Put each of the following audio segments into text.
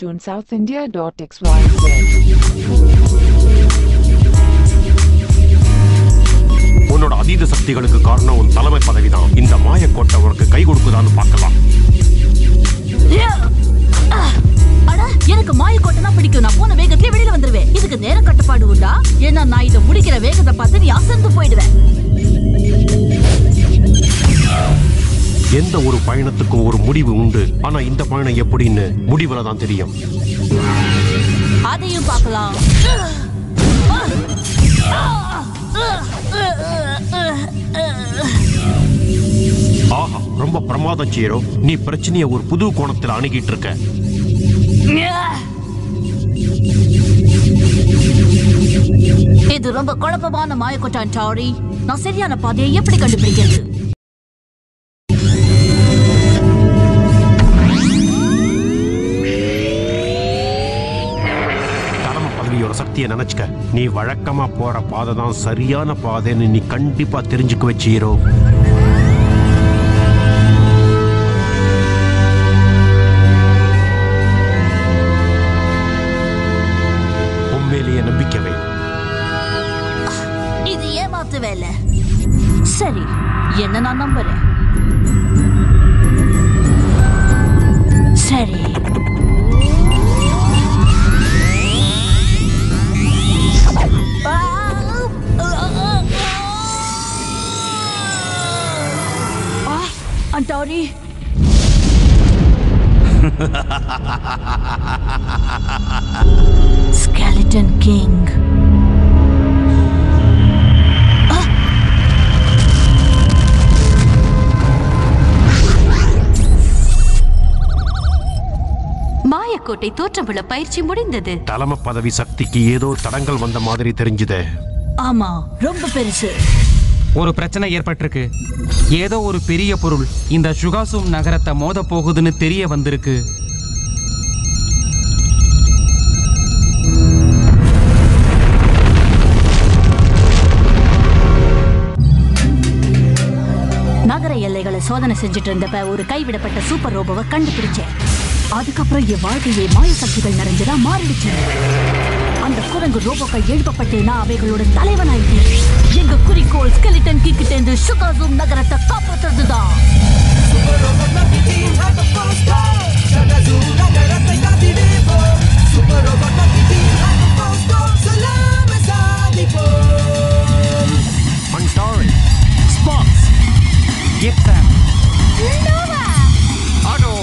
உன்னோட அதீத சக்திகளுக்கு காரணம் உன் தலைமை பதவிதான் இந்த மாயக்கோட்டை உனக்கு கை கொடுக்குதான்னு பார்க்கலாம் அட எனக்கு மாயக்கோட்டை பிடிக்கும் நான் போன வேகத்திலே வெளியில வந்துருவேன் இதுக்கு நேரம் கட்டுப்பாடு உண்டா ஏன்னா நான் இதை முடிக்கிற வேகத்தை பார்த்து நீ அசந்து போயிடுவேன் எந்த ஒரு பயணத்துக்கும் ஒரு முடிவு உண்டு ஆனா இந்த பயணம் எப்படின்னு முடிவுல தான் தெரியும் அதையும் பார்க்கலாம் ஆஹா ரொம்ப பிரமாதம் சீரோ நீ பிரச்சனையை ஒரு புது கோணத்துல அணுகிட்டு இருக்க இது ரொம்ப குழப்பமான மாயக்கோட்டான் டாரி நான் சரியான பாதையை எப்படி கண்டுபிடிக்கிறது தலைமை பதவியோட சக்தியை நினைச்சுக்க நீ வழக்கமா போற பாதை தான் சரியான பாதைன்னு நீ கண்டிப்பா தெரிஞ்சுக்க வச்சீரோ உண்மையிலேயே நம்பிக்கை வை இது ஏமாத்து வேலை சரி என்ன நான் நம்புறேன் சரி அண்டாரி Skeleton King. மாயக்கோட்டை தோற்றமுள்ள பயிற்சி முடிந்தது தலைமை பதவி சக்திக்கு ஏதோ தடங்கள் வந்த மாதிரி தெரிஞ்சுதே ஆமா ரொம்ப பெருசு ஒரு பிரச்சனை ஏற்பட்டிருக்கு ஏதோ ஒரு பெரிய பொருள் இந்த சுகாசும் நகரத்தை மோத போகுதுன்னு தெரிய வந்திருக்கு நகர எல்லைகளை சோதனை செஞ்சுட்டு இருந்தப்ப ஒரு கைவிடப்பட்ட சூப்பர் ரோபோவை கண்டுபிடிச்சேன் அதுக்கப்புறம் என் வாழ்க்கையே மாய சக்திகள் நிறைஞ்சதா மாறிடுச்சு அந்த குரங்கு ரோபோக்கள் எழுப்பப்பட்டு நான் அவைகளோட தலைவனாயிட்டேன் எங்க குறிக்கோள் ஸ்கெலிட்டன் கிட்ட இருந்து சுகாசூம் நகரத்தை காப்பாத்துறதுதான் Antari, Spots, Gibson, Otto,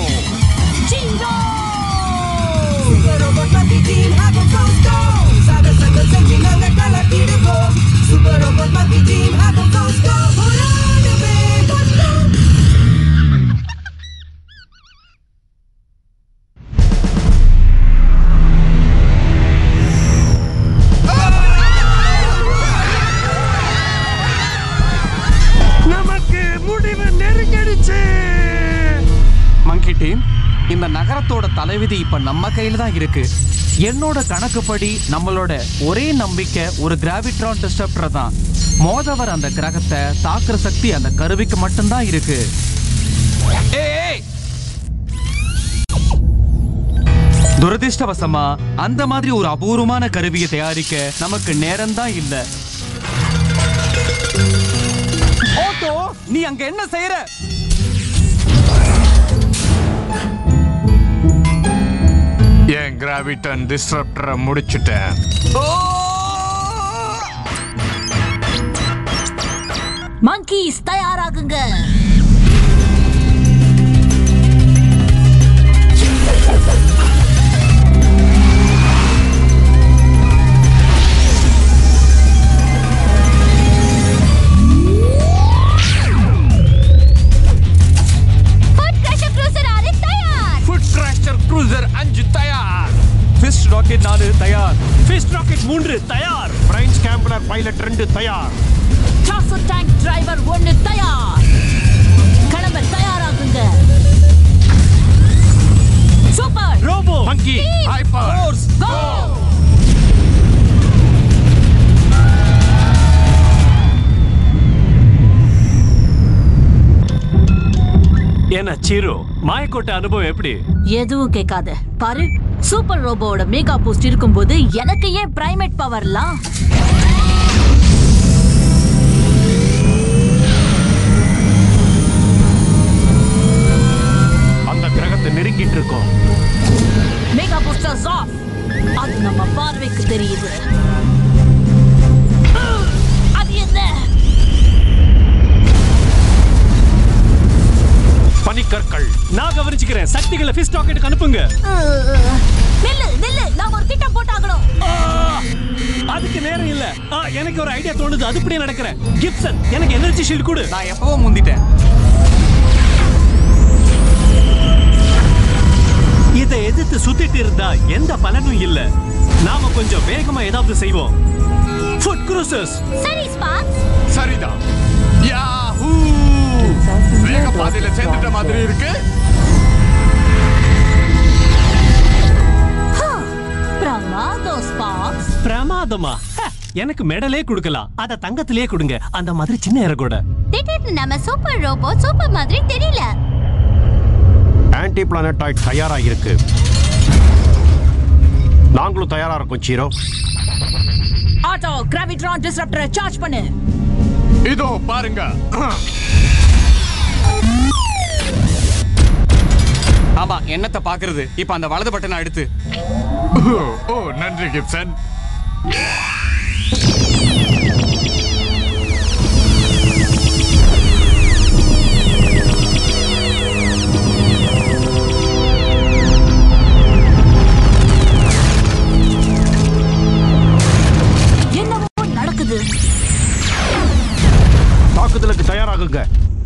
நமக்கு முடிவு நெருங்கிடுச்சு மங்கி டீம் இந்த நகரத்தோட தலைவிதி இப்ப நம்ம கையில தான் இருக்கு என்னோட கணக்குப்படி நம்மளோட ஒரே நம்பிக்கை ஒரு கிராவிட்ரான் டிஸ்டர்பர் தான் மோதவர் அந்த கிரகத்தை தாக்குற சக்தி அந்த கருவிக்கு மட்டும்தான் இருக்கு ஏய், ஏய் துரதிர்ஷ்டவசமா அந்த மாதிரி ஒரு அபூர்வமான கருவியை தயாரிக்க நமக்கு நேரம் தான் இல்ல ஓட்டோ நீ அங்க என்ன செய்யற என் கிராவிட்டன் டிஸ்டர்ப்டரை முடிச்சுட்டேன் மங்கீஸ் தயாராகுங்க ஃபுட் கிராஷர் க்ரூசர் அஞ்சு தயார் ஃபிஸ்ட் ராக்கெட் நாலு தயார் ஃபிஸ்ட் ராக்கெட் மூன்று தயார் பிரைன் ஸ்கேம்பனர் பைலட் ரெண்டு தயார் சாசு டேங்க் டிரைவர் ஒன்னு தயார் கிளம்ப தயாராகுங்க super robo monkey hyper force go என்ன சீரு மாயக்கோட்டை அனுபவம் எப்படி எதுவும் கேட்காத பாரு சூப்பர் ரோபோவோட மெகா பூஸ்ட் இருக்கும்போது எனக்கு ஏன் பிரைமேட் பவர்லாம் அந்த கிரகத்தை நெருங்கிட்டு இருக்கோம் மெகா பூஸ்டர்ஸ் ஆஃப் அது நம்ம பார்வைக்கு தெரியுது அது என்ன பனிக்கற்கள் நான் கவனிச்சுக்கிறேன் சக்திகளை ஃபிஷ் ராக்கெட்டுக்கு அனுப்புங்க நில்லு நில்லு நான் ஒரு திட்டம் போட்டாகணும் ஆ! அதுக்கு நேரம் இல்ல ஆ, எனக்கு ஒரு ஐடியா தோணுது அதுபடியே நடக்கிறேன் கிப்சன் எனக்கு எனர்ஜி ஷீல்ட் கொடு நான் எப்பவோ முந்திட்டேன் இதை எதிர்த்து சுத்திட்டு இருந்தா எந்த பலனும் இல்ல நாம கொஞ்சம் வேகமா ஏதாவது செய்வோம் ஃபுட் குரூசர்ஸ் சரி ஸ்பார்க்ஸ் சரிதான் யாஹூ வேக பாதையில சேர்ந்துட்ட மாதிரி இருக்கு பிரமாதோ ஸ்பார்க்ஸ் பிரமாதமா ஹ, எனக்கு மெடலே கொடுக்கலாம் அத தங்கத்திலே கொடுங்க அந்த மாதிரி சின்ன இறகோட திடீர்னு நம்ம சூப்பர் ரோபோ சூப்பர் மாதிரி தெரியல ஆன்டி பிளானட்டாய்ட் தயாரா இருக்கு நாங்களும் தயாரா இருக்கோம் சீரோ ஆட்டோ கிராவிட்ரான் டிஸ்ரப்டரை சார்ஜ் பண்ணு இதோ பாருங்க ஆமா என்னத்தை பாக்குறது இப்ப அந்த வலது பட்டனை அடுத்து ஓ நன்றி கிப்சன் என்னவோ நடக்குது தாக்குதலுக்கு தயாராகுங்க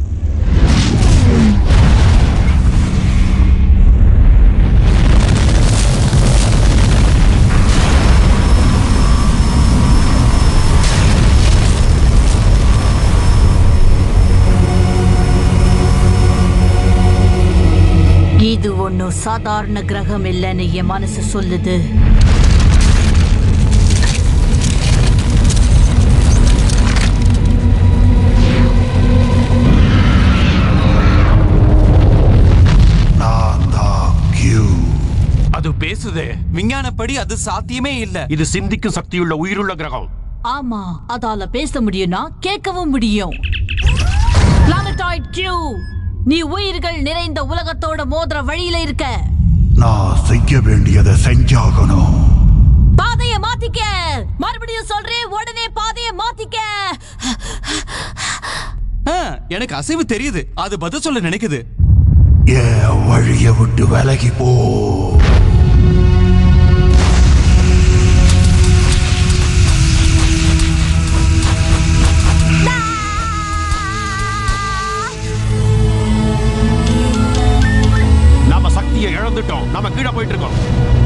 இது ஒன்னும் சாதாரண கிரகம் இல்லைன்னு என் மனசு சொல்லுது நான் தான் கியூ அது பேசுதே விஞ்ஞானப்படி அது சாத்தியமே இல்ல இது சிந்திக்கும் சக்தியுள்ள உயிருள்ள கிரகம் ஆமா அதால பேச முடியும்னா கேட்கவும் முடியும் பிளானட்டாய்ட் கியூ நீ உயிர்கள் நிறைந்த உலகத்தோட மோதிர வழியில இருக்க நான் செய்ய வேண்டியதை செஞ்சாகணும் பாதைய மாத்திக்க மறுபடியும் சொல்றேன் உடனே பாதைய மாத்திக்க ஆ, எனக்கு அசைவு தெரியுது அது பதில் சொல்ல நினைக்குது என் வழிய விட்டு விலகி போ நாம சக்தியை இழந்துட்டோம் நாம கீழே போயிட்டு இருக்கோம்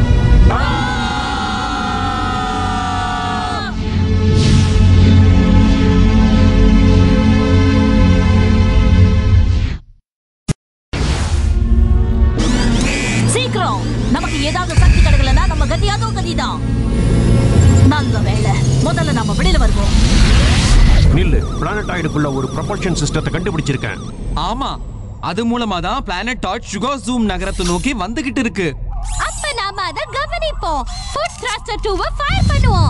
சீக்கிரம் நமக்கு ஏதாவது சக்தி கிடைக்கலன்னா நம்ம கதி அதுவும் கதிதான் நல்ல வேலை முதல்ல நாம வெளியில வருவோம் நில்லு பிளானட்டாய்டுக்குள்ள ஒரு ப்ரொபல்ஷன் சிஸ்டத்தை கண்டுபிடிச்சிருக்கேன் ஆமா அது மூலமா தான் பிளானட் டாட் சுகர் ஜூம் நகரத்தை நோக்கி வந்துகிட்டு இருக்கு அப்ப நாம அத கவனிப்போம் ஃபுட் த்ரஸ்டர் 2 ஃபயர் பண்ணுவோம்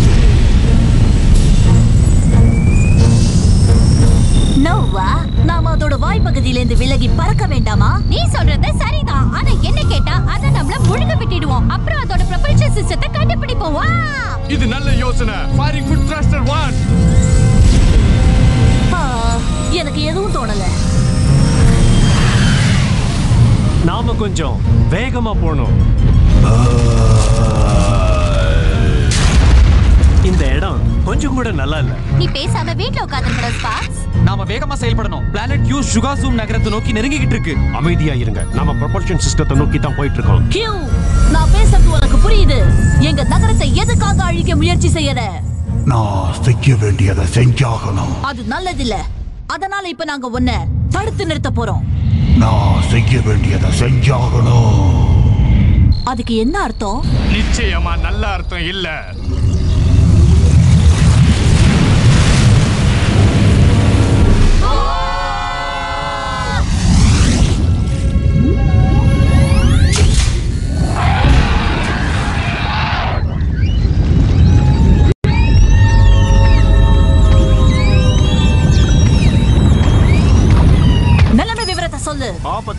நோவா நாம அதோட வாய்ப்பகுதியில இருந்து விலகி பறக்க வேண்டாமா நீ சொல்றது சரிதான் ஆனா என்ன கேட்டா அத நம்மள முழுக விட்டுடுவோம் அப்புறம் அதோட ப்ரொபல்ஷன் சிஸ்டத்தை கண்டுபிடிப்போம் வா இது நல்ல யோசனை ஃபயரிங் ஃபுட் த்ரஸ்டர் ஒன் ஆ, எனக்கு எதுவும் தோணல நாம கொஞ்சம் வேகமா போகணும் இந்த இடம் கொஞ்சம் கூட நல்லா இல்ல நீ பேசாம வீட்ல உட்கார்ந்திருக்கிற ஸ்பார்க்ஸ் நாம வேகமா செயல்படணும் பிளானட் யூ சுகர் ஜூம் நகரத்தை நோக்கி நெருங்கிக்கிட்டு இருக்கு அமைதியா இருங்க நாம ப்ரொபல்ஷன் சிஸ்டத்தை நோக்கி தான் போயிட்டு இருக்கோம் கியூ நான் பேசுறது உனக்கு புரியுது எங்க நகரத்தை எதுக்காக அழிக்க முயற்சி செய்யற நான் செய்ய வேண்டியதை செஞ்சாகணும் அது நல்லதில்ல அதனால இப்ப நாங்க உன்னை தடுத்து நிறுத்த போறோம் நான் செய்ய வேண்டியதை செஞ்சாகணும் அதுக்கு என்ன அர்த்தம் நிச்சயமா நல்ல அர்த்தம் இல்ல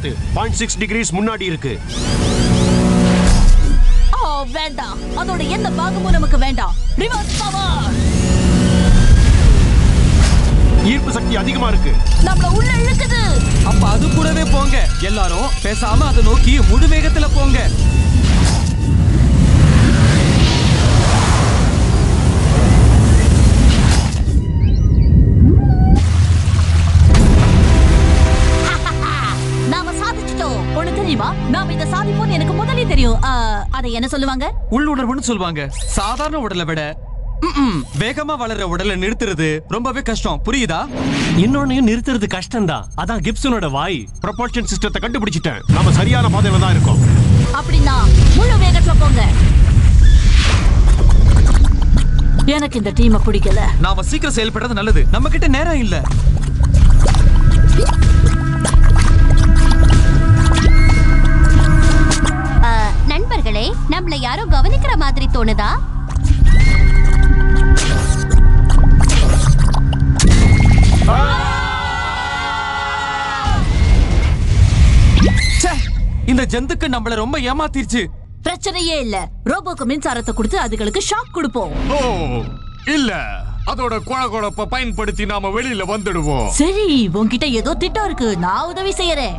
கிடையாது பாயிண்ட் சிக்ஸ் டிகிரிஸ் முன்னாடி இருக்கு ஓ வேண்டாம் அதோட எந்த பாகமும் நமக்கு வேண்டாம் ரிவர்ஸ் பவர் ஈர்ப்பு சக்தி அதிகமா இருக்கு நம்மள உள்ள இழுக்குது அப்ப அது கூடவே போங்க எல்லாரும் பேசாம அதை நோக்கி முழு வேகத்துல போங்க நாம சாதிச்சிட்டோம் ஒண்ணு தெரியுமா நாம இத சாதிப்போம்னு எனக்கு முதலே தெரியும் ஆ, அதை என்ன சொல்லுவாங்க உள்ளுணர்வுன்னு சொல்லுவாங்க சாதாரண உடலை விட ம்ம், வேகமா வளர்ற உடலை நிறுத்துறது ரொம்பவே கஷ்டம் புரியுதா இன்னொன்னையும் நிறுத்துறது கஷ்டம்தான் அதான் கிப்சனோட வாய் ப்ரொபல்ஷன் சிஸ்டத்தை கண்டுபிடிச்சிட்டேன் நாம சரியான பாதையில தான் இருக்கோம் அப்படின்னா முழு வேகத்துல போங்க எனக்கு இந்த டீமை பிடிக்கல நாம சீக்கிரம் செயல்படுறது நல்லது நம்ம கிட்ட நேரம் இல்ல ஆ, நண்பர்களே நம்மள யாரோ கவனிக்கிற மாதிரி தோணுதா ச்சே, இந்த ஜந்துக்கு நம்மள ரொம்ப ஏமாத்திருச்சு பிரச்சனையே இல்ல ரோபோக்கு மின்சாரத்தை கொடுத்து அதுகளுக்கு ஷாக் கொடுப்போம் ஓ இல்ல அதோட கொழ கொழப்ப பயன்படுத்தி நாம வெளியில வந்துடுவோம் சரி உன்கிட்ட ஏதோ திட்டம் இருக்கு நான் உதவி செய்யறேன்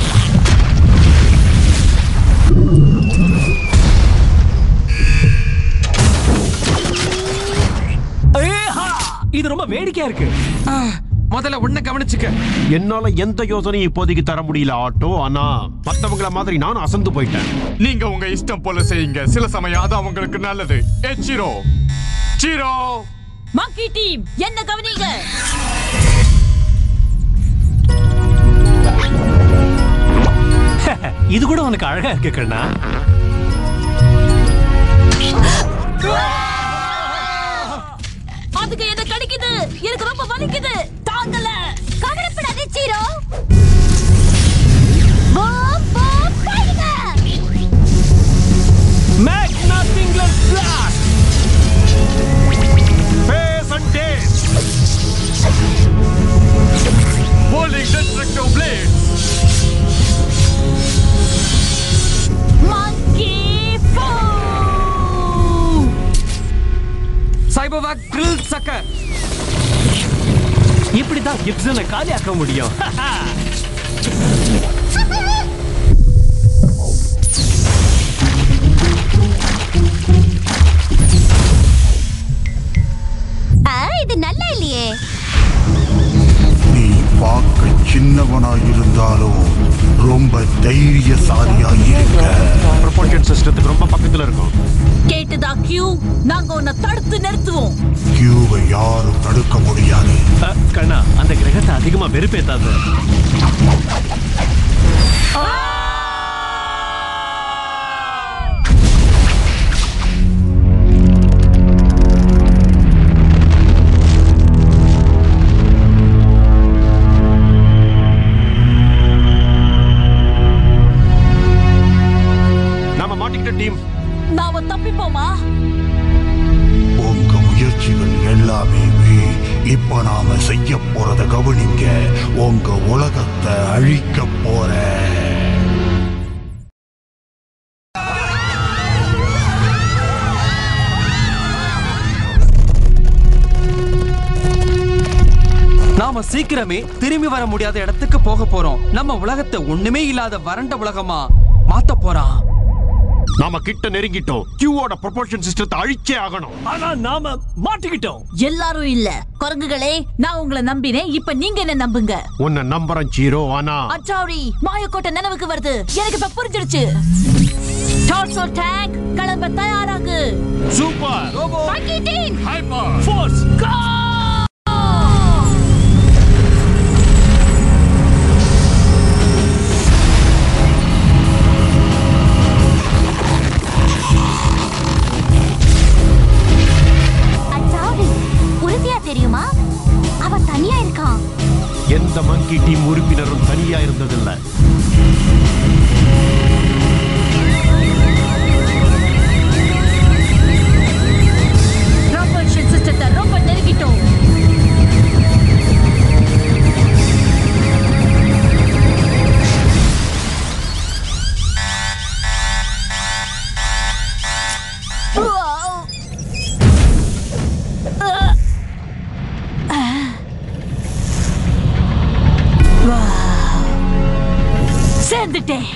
ஏஹா! இது ரொம்ப வேடிக்கையா இருக்கு ஆ, முதல்ல உன்னை கவனிச்சுக்க என்னால எந்த யோசனையும் இப்போதைக்கு தர முடியல ஆட்டோ ஆனா மத்தவங்கள மாதிரி நானும் அசந்து போயிட்டேன் நீங்க உங்க இஷ்டம் போல செய்யுங்க சில சமயம் அது அவங்களுக்கு நல்லது ஏ சீரோ சீரோ மங்கி டீம் என்ன கவனிங்க இது கூட உனக்கு அழகா இருக்கு கண்ணா அதுக்கு என்ன கடிக்குது எனக்கு ரொம்ப வலிக்குது தாங்கல கவலைப்படாதே சீரோ பூம், பூம், பாருங்க. மேக்னா சிங்லர் blast Face and taste. Bowling destructive blade monkey fu சைபோவாக் கிரில் சக்கர் இப்படிதான் கிப்சனை காலியாக்க முடியும் ஆ, இது நல்லா இல்லையே நீ பார்க்க சின்னவனாயிருந்தாலும் ரொம்ப தைரியசாலியாயிருக்க ப்ரொபல்ஷன் சிஸ்டத்துக்கு ரொம்ப பக்கத்துல இருக்கும் கேட்டுதா கியூ நாங்க உன்னை தடுத்து நிறுத்துவோம் கியூவை யாரும் தடுக்க முடியாது அ, கண்ணா அந்த கிரகத்தை அதிகமா வெறுப்பேத்தாத நாம மாட்டிக்கிட்ட டீம் நாம தப்பிப்போமா உங்க முயற்சிகள் எல்லாமே வீண். இப்ப நாம செய்ய போறத கவனிங்க உங்க உலகத்தை அழிக்க போற நாம சீக்கிரமே திரும்பி வர முடியாத இடத்துக்கு போக போறோம் நம்ம உலகத்தை ஒண்ணுமே இல்லாத வறண்ட உலகமா மாத்த போறான் நாம கிட்ட நெருங்கிட்டோம் கியூவோட ப்ரொபல்ஷன் சிஸ்டத்தை அழிச்சே ஆகணும் ஆனா நாம மாட்டிக்கிட்டோம் எல்லாரும் இல்ல குரங்குகளே நான் உங்களை நம்பினேன் இப்ப நீங்க என்ன நம்புங்க உன்னை நம்புறேன் சீரோ ஆனா அச்சாரி மாயக்கோட்டை நினைவுக்கு வருது எனக்கு இப்ப புரிஞ்சிருச்சு டார்சோ டேங்க் கிளம்ப தயாராகு super monkey team hyper force Go! அச்சாரி உறுதியா தெரியுமா அவ தனியா இருக்கான் எந்த மங்கி டீம் உறுப்பினரும் தனியா இருந்ததில்ல ப்ரொபல்ஷன் சிஸ்டத்தை ரொம்ப நெருங்கிட்டோம் வந்துட்டேன்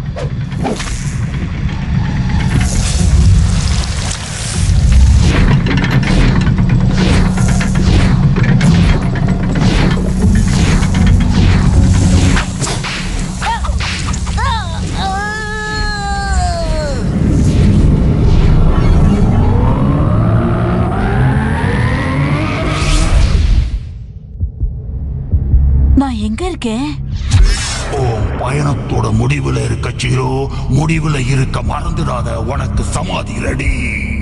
நான் எங்க இருக்கேன் உன் பயணத்தோட முடிவுல இருக்க சீரோ முடிவுல இருக்க மறந்துடாத உனக்கு சமாதி ரெடி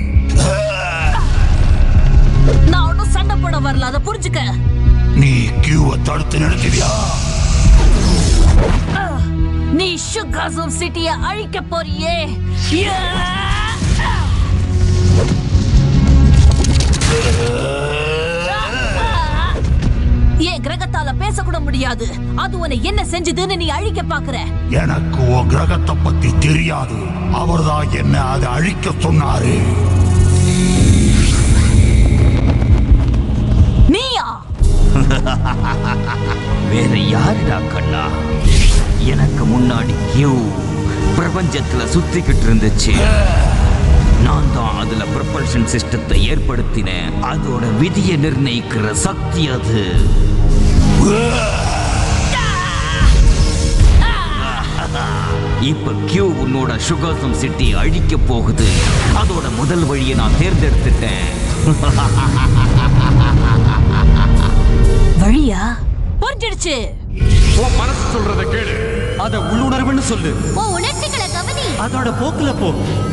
நான் ஒன்னும் சண்டை போட வரல அதை புரிஞ்சுக்க நீ கியூவை தடுத்து நிறுத்துவியா நீ சுகாசம் சிட்டிய அழிக்க போறியே என் கிரகத்தால பேசக்கூட முடியாது அது உன்னை என்ன செஞ்சதுன்னு நீ அழிக்க பாக்குற எனக்கு உன் கிரகத்தை பத்தி தெரியாது அவர்தான் என்ன அதை அழிக்க சொன்னாரு நீயா வேற யாருடா கண்ணா எனக்கு முன்னாடி கியூ பிரபஞ்சத்துல சுத்திக்கிட்டு இருந்துச்சு நான் தான் அதுல ப்ரொபல்ஷன் சிஸ்டத்தை ஏற்படுத்தினேன் அதோட விதியை நிர்ணயிக்கிற சக்தி அது இப்ப கியூ உன்னோட சுகாசம் சிட்டி அழிக்க போகுது அதோட முதல் வழியை நான் தேர்ந்தெடுத்துட்டேன் வழியா புரிஞ்சிடுச்சு உன் மனசு சொல்றத கேளு அத உள்ளுணர்வுன்னு சொல்லு உன் உணர்ச்சிகளை கவனி அதோட போக்குல போ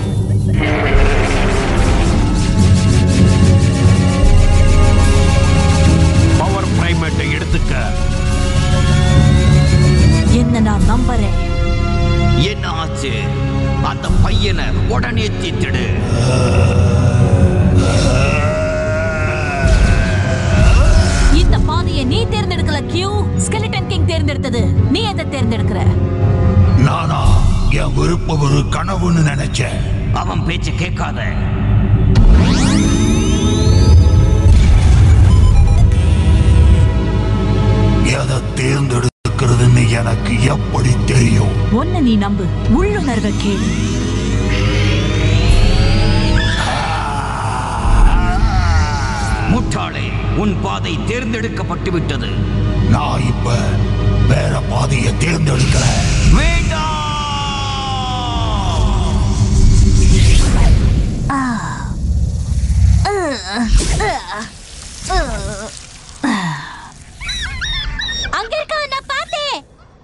பவர் பிரைமேட்டை எடுத்துக்க என்ன நான் நம்புறேன் என்ன ஆச்சு அந்த பையனை உடனே தீத்திடு இந்த பாதையை நீ தேர்ந்தெடுக்கல கியூ ஸ்கெலிட்டன் கிங் தேர்ந்தெடுத்தது நீ எதை தேர்ந்தெடுக்கிற நானா என் விருப்பம் ஒரு கனவுன்னு நினைச்சேன் அவன் பேச்ச கேட்காத எதை தேர்ந்தெடுக்கிறதுன்னு எனக்கு எப்படி தெரியும் ஒன்னு நீ நம்பு உள்ளுணர்வை கேளு முட்டாளே உன் பாதை தேர்ந்தெடுக்கப்பட்டு விட்டது நான் இப்ப வேற பாதையை தேர்ந்தெடுக்கிறேன் வேண்டாம் அங்க இருக்க நான் பார்த்தேன்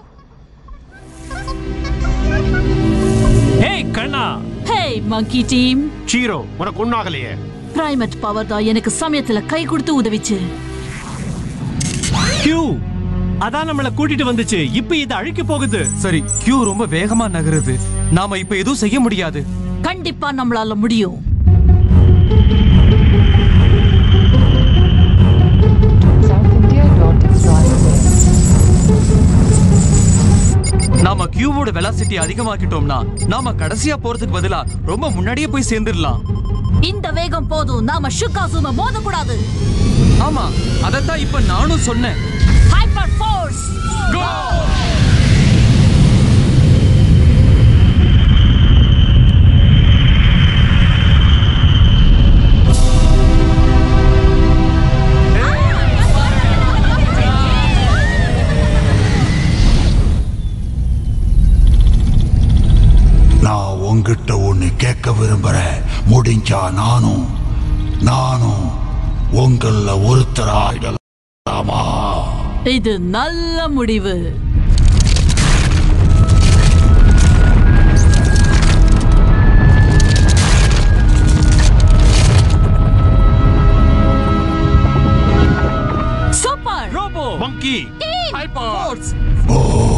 ஏய் கண்ணா ஹே மங்கி டீம் சீரோ உனக்கு ஒண்ணாகலையே பிரைமட் பவர் தான் எனக்கு சமயத்துல கை கொடுத்து உதவிச்சு கியூ அதான் நம்மள கூட்டிட்டு வந்துச்சு இப்ப இதை அழிக்க போகுது சரி கியூ ரொம்ப வேகமா நகருது நாம இப்ப எதுவும் செய்ய முடியாது கண்டிப்பா நம்மளால முடியும் நாம கியூவோட வெலாசிட்டி அதிகமாக்கிட்டோம்னா நாம கடைசியா போறதுக்கு பதிலா ரொம்ப முன்னாடியே போய் சேர்ந்துடலாம் இந்த வேகம் போதும் நாம ஷுகாசும மோதக்கூடாது ஆமா அதத்தான் இப்ப நானும் சொன்னேன் ஹைப்பர் ஃபோர்ஸ் நான் உன்கிட்ட ஒண்ணு கேட்க விரும்புறேன் முடிஞ்சா நானும் நானும் உங்கள ஒருத்தர் ஆயிடலாமா இது நல்ல முடிவு சூப்பர் ரோபோ மங்கி ஹைப்பர் ஓ